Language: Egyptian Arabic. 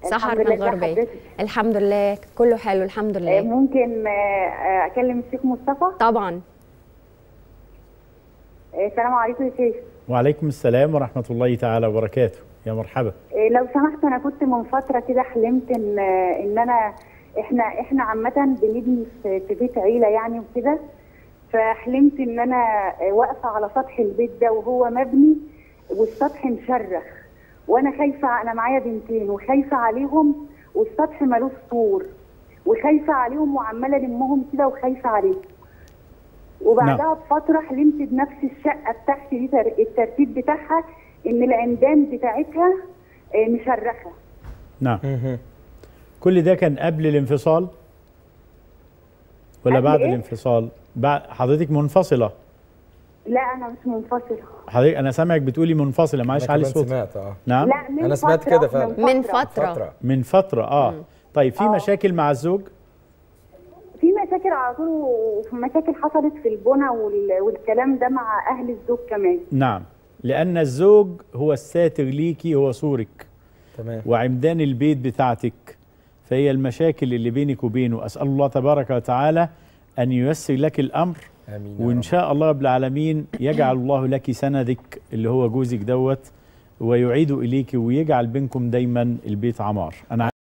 سحر الحمد من لله، ازي غربية حضرتك؟ الحمد لله كله حلو الحمد آه، لله ممكن آه، آه، اكلم الشيخ مصطفى طبعا آه، السلام عليكم يا شيخ وعليكم السلام ورحمة الله تعالى وبركاته يا مرحبا آه، لو سمحت انا كنت من فتره كده حلمت ان آه، ان انا احنا احنا عامه بنبني في في بيت عيله يعني وكده فحلمت ان انا آه، واقفه على سطح البيت ده وهو مبني والسطح مشرخ وانا خايفه انا معايا بنتين وخايفه عليهم والسطح ملوش سور وخايفه عليهم وعماله المهم كده وخايفه عليهم وبعدها بفتره حلمت بنفس الشقه بتاعتي دي تر- الترتيب بتاعها ان العمدان بتاعتها آه، مشرخه نعم مهم. كل ده كان قبل الانفصال ولا قبل بعد إيه؟ الانفصال بعد حضرتك منفصلة لا انا مش منفصله حضرتك أنا سامعك بتقولي منفصلة معلش أنا علي كمان صوت سمعت اه نعم لا من أنا سمعت فترة، كده فعلا. من فترة. فترة من فترة آه طيب في آه. مشاكل مع الزوج في مشاكل على طول وفي مشاكل حصلت في البنى وال- والكلام ده مع اهل الزوج كمان نعم لأن الزوج هو الساتر ليكي هو سورك تمام وعمدان البيت بتاعتك فهي المشاكل اللي بينك وبينه أسأل الله تبارك وتعالى أن ييسر لك الأمر امين يا وإن رب. شاء الله رب العالمين يجعل الله لك سندك اللي هو جوزك دوت ويعيد إليك ويجعل بينكم دايما البيت عمار أنا